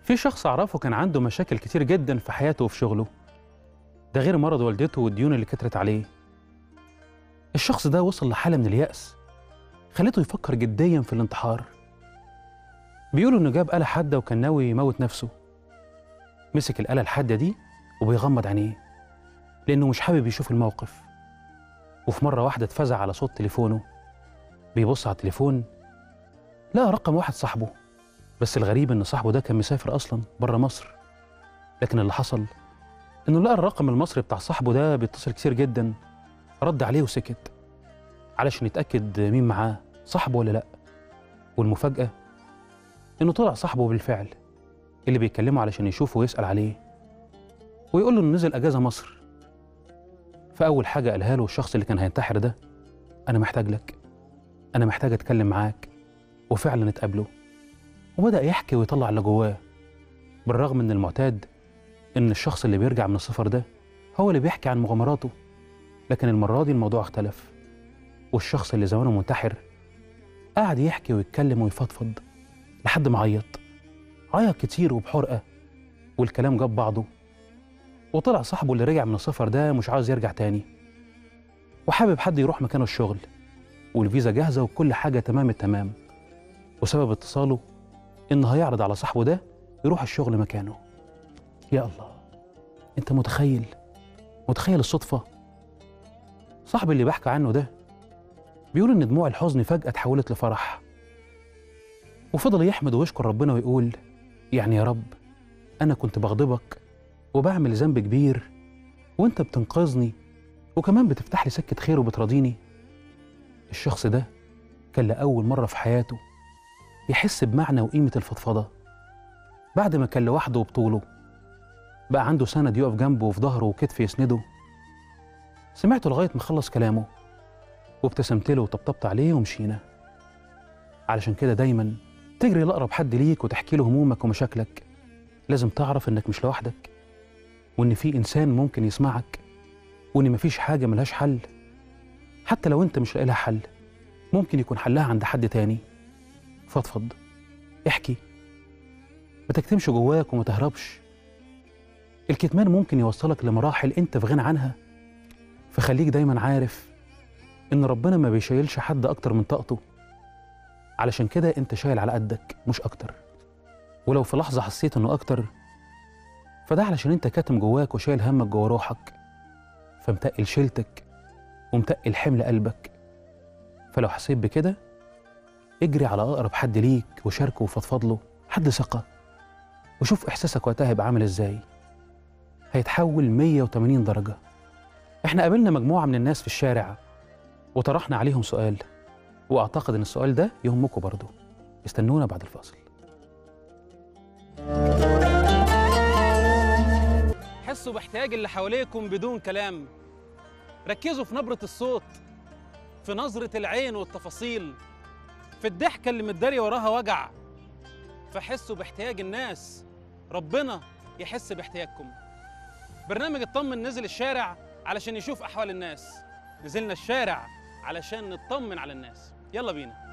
في شخص أعرفه كان عنده مشاكل كتير جدا في حياته وفي شغله ده غير مرض والدته والديون اللي كترت عليه الشخص ده وصل لحالة من اليأس خلته يفكر جديا في الانتحار بيقولوا إنه جاب آلة حادة وكان ناوي يموت نفسه مسك الآلة الحادة دي وبيغمض عينيه لأنه مش حابب يشوف الموقف وفي مرة واحدة اتفزع على صوت تليفونه بيبص على التليفون لقى رقم واحد صاحبه بس الغريب إن صاحبه ده كان مسافر أصلا بره مصر لكن اللي حصل إنه لقى الرقم المصري بتاع صاحبه ده بيتصل كتير جدا رد عليه وسكت علشان يتأكد مين معاه صاحبه ولا لأ والمفاجأة إنه طلع صاحبه بالفعل اللي بيكلمه علشان يشوفه ويسأل عليه ويقول له إنه نزل أجازة مصر فأول حاجة قالها له الشخص اللي كان هينتحر ده أنا محتاج لك أنا محتاج أتكلم معاك وفعلا اتقابلوا وبدأ يحكي ويطلع اللي جواه بالرغم من المعتاد إن الشخص اللي بيرجع من السفر ده هو اللي بيحكي عن مغامراته لكن المرة دي الموضوع اختلف والشخص اللي زمانه منتحر قعد يحكي ويتكلم ويفضفض لحد ما عيط عيط كتير وبحرقة والكلام جاب بعضه وطلع صاحبه اللي رجع من السفر ده مش عاوز يرجع تاني وحابب حد يروح مكانه الشغل والفيزا جاهزة وكل حاجة تمام التمام وسبب اتصاله إنه هيعرض على صاحبه ده يروح الشغل مكانه يا الله أنت متخيل متخيل الصدفة صاحبي اللي بحكي عنه ده بيقول إن دموع الحزن فجأة اتحولت لفرح وفضل يحمد ويشكر ربنا ويقول يعني يا رب أنا كنت بغضبك وبعمل ذنب كبير وأنت بتنقذني وكمان بتفتح لي سكة خير وبتراضيني الشخص ده كان لأول مرة في حياته يحس بمعنى وقيمة الفضفضة بعد ما كان لوحده وبطوله بقى عنده سند يقف جنبه وفي ظهره وكتف يسنده سمعته لغاية ما خلص كلامه وابتسمت له وطبطبت عليه ومشينا علشان كده دايما تجري لأقرب حد ليك وتحكي له همومك ومشاكلك لازم تعرف إنك مش لوحدك وإن في إنسان ممكن يسمعك وإن مفيش حاجة ملهاش حل حتى لو أنت مش لاقي لها حل ممكن يكون حلها عند حد تاني فضفض احكي ما تكتمش جواك وما تهربش الكتمان ممكن يوصلك لمراحل انت في غنى عنها فخليك دايما عارف ان ربنا ما بيشيلش حد اكتر من طاقته علشان كده انت شايل على قدك مش اكتر ولو في لحظه حسيت انه اكتر فده علشان انت كاتم جواك وشايل همك جوا روحك فمتقل شيلتك ومتقل حمل قلبك فلو حسيت بكده اجري على اقرب حد ليك وشاركه وفضفض له حد ثقه وشوف احساسك وقتها هيبقى عامل ازاي هيتحول 180 درجه احنا قابلنا مجموعه من الناس في الشارع وطرحنا عليهم سؤال واعتقد ان السؤال ده يهمكم برضه استنونا بعد الفاصل حسوا باحتياج اللي حواليكم بدون كلام ركزوا في نبرة الصوت في نظرة العين والتفاصيل في الضحكة اللي متداري وراها وجع فحسوا باحتياج الناس ربنا يحس باحتياجكم برنامج اطمن نزل الشارع علشان يشوف أحوال الناس نزلنا الشارع علشان نطمن على الناس يلا بينا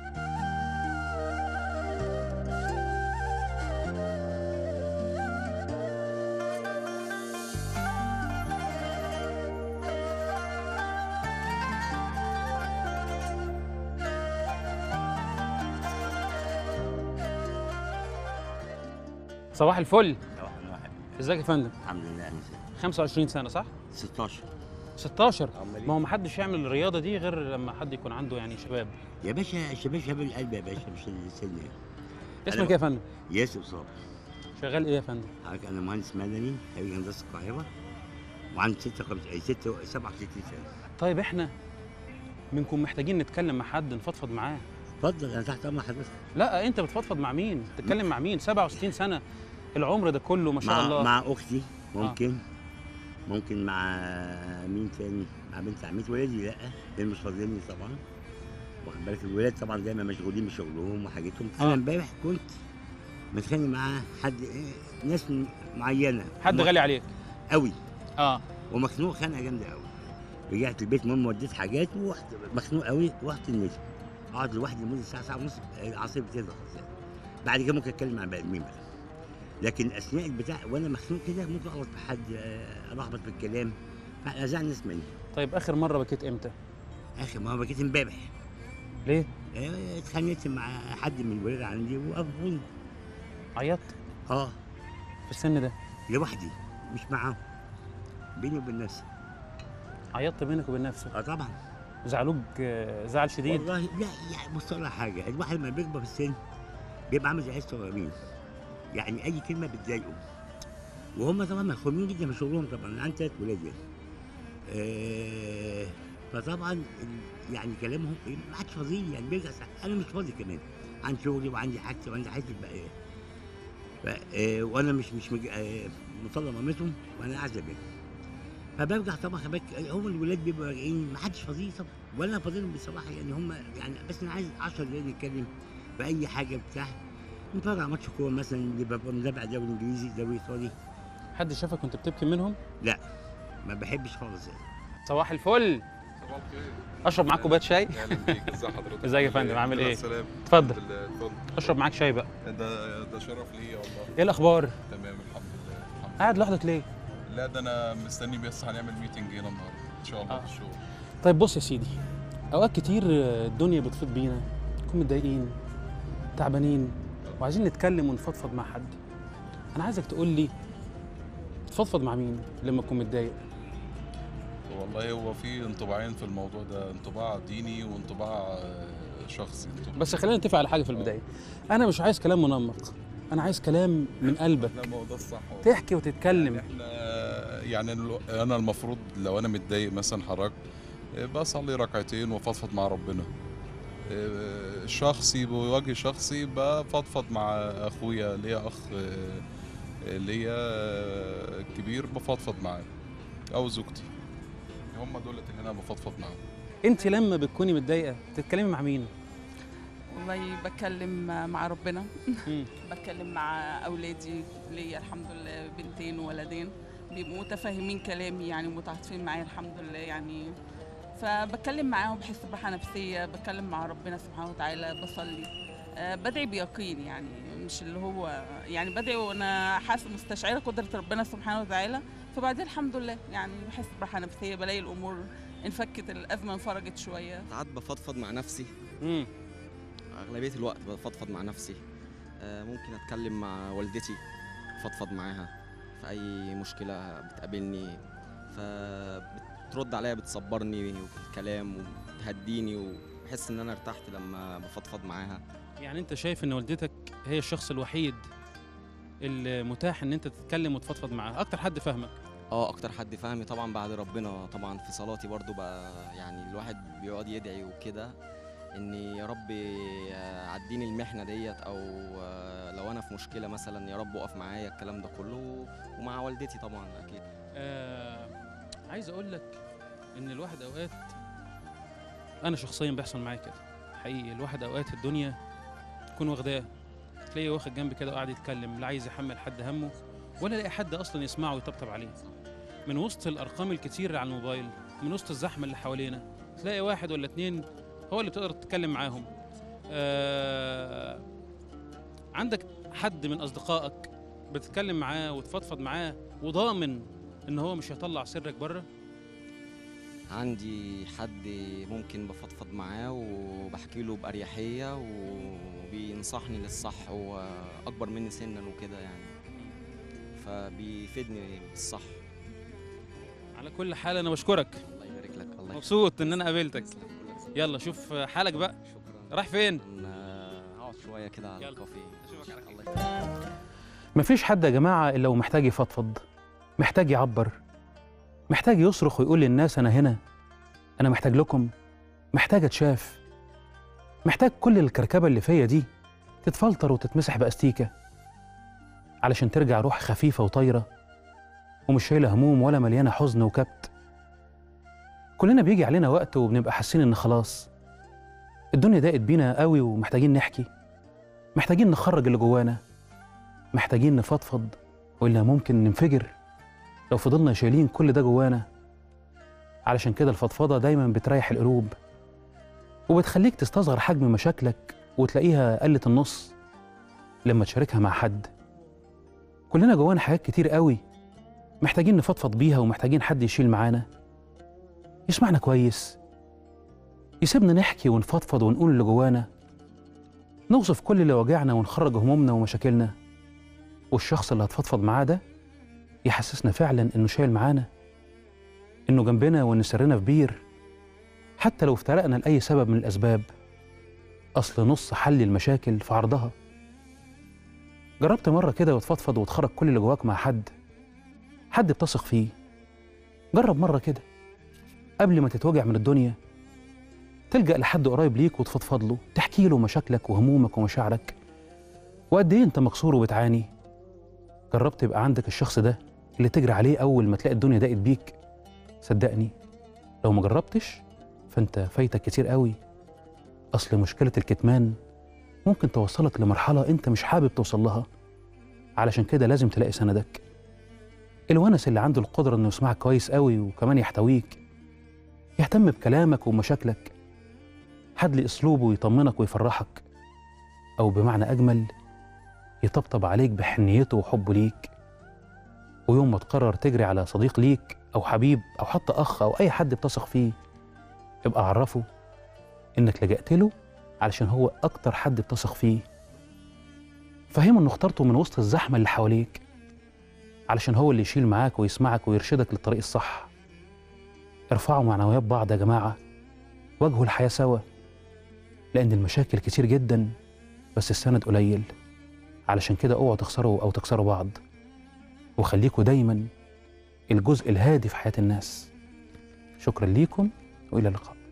صباح الفل ازيك يا فندم الحمد لله أنا 25 سنة صح؟ 16 16 أمال إيه؟ ما هو ما حدش يعمل الرياضة دي غير لما حد يكون عنده يعني شباب يا باشا الشباب شباب القلب يا باشا مش السن اسمك ايه يا فندم؟ ياسر صابر شغال ايه يا فندم؟ حضرتك انا مهندس مدني خريج هندسه القاهره وعندي 56 6 67 سنه طيب احنا منكم محتاجين نتكلم مع حد نفضفض معاه اتفضل انا تحت امر حضرتك لا انت بتفضفض مع مين؟ تتكلم مع مين؟ 67 سنة العمر ده كله ما شاء مع الله مع اختي ممكن ممكن مع مين تاني مع بنت عمتي ولادي لا لان مش فاضيين طبعا واخد بالك الولاد طبعا دايما مشغولين بشغلهم وحاجتهم آه. انا امبارح كنت متخانق مع حد إيه، ناس معينه حد غالي عليك قوي اه ومخنوق خنقه جامده قوي رجعت البيت المهم وديت حاجات ورحت مخنوق قوي رحت النادي اقعد لوحدي لمده ساعه ساعه ونص العصير بتضغط بعد كده ممكن اتكلم مع بني ادمين بقى لكن اثناء البتاع وانا مخنوق كده ممكن اغلط في حد آه، الخبط في الكلام فازعل الناس مني طيب اخر مره بكيت امتى اخر ما بكيت امبارح ليه آه، اتخانقت مع حد من الولاد عندي وقفوني عيطت اه في السن ده لوحدي مش معاهم بيني وبين نفسي عيطت بينك وبين نفسك اه طبعا زعلوك آه، زعل شديد والله لا يعني بص على حاجه الواحد لما بيكبر في السن بيبقى عامل زي عيال صغيرين يعني اي كلمه بتضايقه وهم طبعا مخرومين جدا من شغلهم طبعا عندي ثلاث ولاد يعني آه فطبعا ال- يعني كلامهم إيه، ما عادش فاضي يعني بيرجع ساعة. انا مش فاضي كمان عندي شغلي وعندي حاجتي وعندي حاجتي الباقيه ف- آه وانا مش مش مج... آه مطلع مامتهم وانا قاعد بيهم فبرجع طبعا خباك هم الولاد بيبقوا راجعين ما حدش فاضي طبعا ولا فاضي لهم بصراحه يعني هم يعني بس انا عايز 10 دقايق نتكلم في اي حاجه بتاع نتفرج على ماتش كوره مثلا اللي ببقى متابع دوري انجليزي دوري ايطالي حد شافك وانت بتبكي منهم ما بحبش خالص يعني صباح الفل صباح الخير اشرب معاك كوبايه شاي اهلا بيك ازي حضرتك ازيك يا فندم، عامل ايه؟ السلام اتفضل اتفضل اشرب معاك شاي بقى ده ده شرف ليا والله ايه الاخبار تمام الحمد لله الحمد قاعد لوحدك ليه لله لا ده انا مستني بس هنعمل ميتنج هنا النهارده ان شاء الله آه. في الشغل طيب بص يا سيدي اوقات كتير الدنيا بتفيض بينا نكون متضايقين تعبانين وعايزين نتكلم ونفضفض مع حد انا عايزك تقول لي تفضفض مع مين لما تكون متضايق والله هو في انطباعين في الموضوع ده انطباع ديني وانطباع آه، شخصي انطباع بس خلينا نتفق على حاجه في البدايه انا مش عايز كلام منمق انا عايز كلام من قلبك لا ما هو ده الصح والله. تحكي وتتكلم احنا يعني الو- انا المفروض لو انا متضايق مثلا حضرتك بصلي ركعتين وافضفض مع ربنا آه، شخصي بوجه شخصي بفضفض مع اخويا ليا اخ آه، ليا آه، كبير بفضفض معاه او زوجتي هم دول اللي انا بفضفض معاهم انت لما بتكوني متضايقه بتتكلمي مع مين والله بتكلم مع ربنا مم. بتكلم مع اولادي ليا الحمد لله بنتين وولدين بيبقوا متفاهمين كلامي يعني متعاطفين معايا الحمد لله يعني فبتكلم معاهم بحس براحه نفسيه بتكلم مع ربنا سبحانه وتعالى بصلي آه، بدعي بيقين يعني مش اللي هو يعني بدعي وانا حاسه مستشعره قدره ربنا سبحانه وتعالى فبعدين الحمد لله يعني بحس براحه نفسيه بلاقي الامور انفكت الازمه انفرجت شويه ساعات بفضفض مع نفسي مم. أغلبية الوقت بفضفض مع نفسي آه، ممكن أتكلم مع والدتي أفضفض معاها في أي مشكلة بتقابلني فبترد عليا بتصبرني بالكلام وتهديني وبحس إن أنا ارتحت لما بفضفض معاها يعني انت شايف ان والدتك هي الشخص الوحيد المتاح ان انت تتكلم وتفضفض معاه اكتر حد فاهمك اه اكتر حد فهمي طبعا بعد ربنا طبعا في صلاتي برضو بقى يعني الواحد بيقعد يدعي وكده ان يا رب آه، عديني المحنه ديت او آه، لو انا في مشكله مثلا يا رب اقف معايا الكلام ده كله ومع والدتي طبعا اكيد آه عايز اقول لك ان الواحد اوقات انا شخصيا بيحصل معايا كده حقيقي الواحد اوقات الدنيا تكون واخداه تلاقيه واخد جنب كده وقاعد يتكلم لا عايز يحمل حد همه ولا لاقي حد اصلا يسمعه ويطبطب عليه من وسط الارقام الكتير اللي على الموبايل من وسط الزحمه اللي حوالينا تلاقي واحد ولا اتنين هو اللي بتقدر تتكلم معاهم آه عندك حد من اصدقائك بتتكلم معاه وتفضفض معاه وضامن ان هو مش هيطلع سرك بره عندي حد ممكن بفضفض معاه وبحكي له بأريحية وبينصحني للصح هو أكبر مني سنا وكده يعني فبيفيدني بالصح على كل حال انا بشكرك الله يبارك لك الله يخليك. مبسوط ان انا قابلتك تسلم، كلك سنة. يلا شوف حالك بقى شكرا رايح فين أنا هقعد شوية كده على يلا. الكافيه أشوفك على خير. الله يخليك مفيش حد يا جماعة إلا ومحتاج يفضفض محتاج يعبر محتاج يصرخ ويقول للناس أنا هنا أنا محتاج لكم محتاج أتشاف محتاج كل الكركبة اللي فيا دي تتفلتر وتتمسح بأستيكة علشان ترجع روح خفيفة وطايرة ومش شايلة هموم ولا مليانة حزن وكبت كلنا بيجي علينا وقت وبنبقى حاسين إن خلاص الدنيا ضاقت بينا قوي ومحتاجين نحكي محتاجين نخرج اللي جوانا محتاجين نفضفض وإلا ممكن ننفجر لو فضلنا شايلين كل ده جوانا علشان كده الفضفضة دايما بتريح القلوب وبتخليك تستصغر حجم مشاكلك وتلاقيها قلت النص لما تشاركها مع حد كلنا جوانا حاجات كتير قوي محتاجين نفضفض بيها ومحتاجين حد يشيل معانا يسمعنا كويس يسيبنا نحكي ونفضفض ونقول اللي جوانا نوصف كل اللي وجعنا ونخرج همومنا ومشاكلنا والشخص اللي هتفضفض معاه ده يحسسنا فعلا انه شايل معانا انه جنبنا وان سرنا في بير حتى لو افترقنا لاي سبب من الاسباب اصل نص حل المشاكل في عرضها جربت مره كده وتفضفض وتخرج كل اللي جواك مع حد حد بتثق فيه جرب مره كده قبل ما تتوجع من الدنيا تلجأ لحد قريب ليك وتفضفض له تحكي له مشاكلك وهمومك ومشاعرك وقد ايه انت مكسور وبتعاني جربت يبقى عندك الشخص ده اللي تجري عليه اول ما تلاقي الدنيا ضاقت بيك صدقني لو ما جربتش فانت فايتك كتير قوي اصل مشكله الكتمان ممكن توصلك لمرحله انت مش حابب توصل لها علشان كده لازم تلاقي سندك الونس اللي عنده القدره انه يسمعك كويس قوي وكمان يحتويك يهتم بكلامك ومشاكلك حد ليه اسلوبه يطمنك ويفرحك او بمعنى اجمل يطبطب عليك بحنيته وحبه ليك ويوم ما تقرر تجري على صديق ليك او حبيب او حتى اخ او اي حد بتثق فيه ابقى عرفه انك لجأت له علشان هو اكتر حد بتثق فيه فهمه انه اخترته من وسط الزحمه اللي حواليك علشان هو اللي يشيل معاك ويسمعك ويرشدك للطريق الصح ارفعوا معنويات بعض يا جماعه واجهوا الحياه سوا لان المشاكل كتير جدا بس السند قليل علشان كده اوعوا تخسروا او تكسروا بعض وخليكوا دايما الجزء الهادي في حياه الناس شكرا ليكم والى اللقاء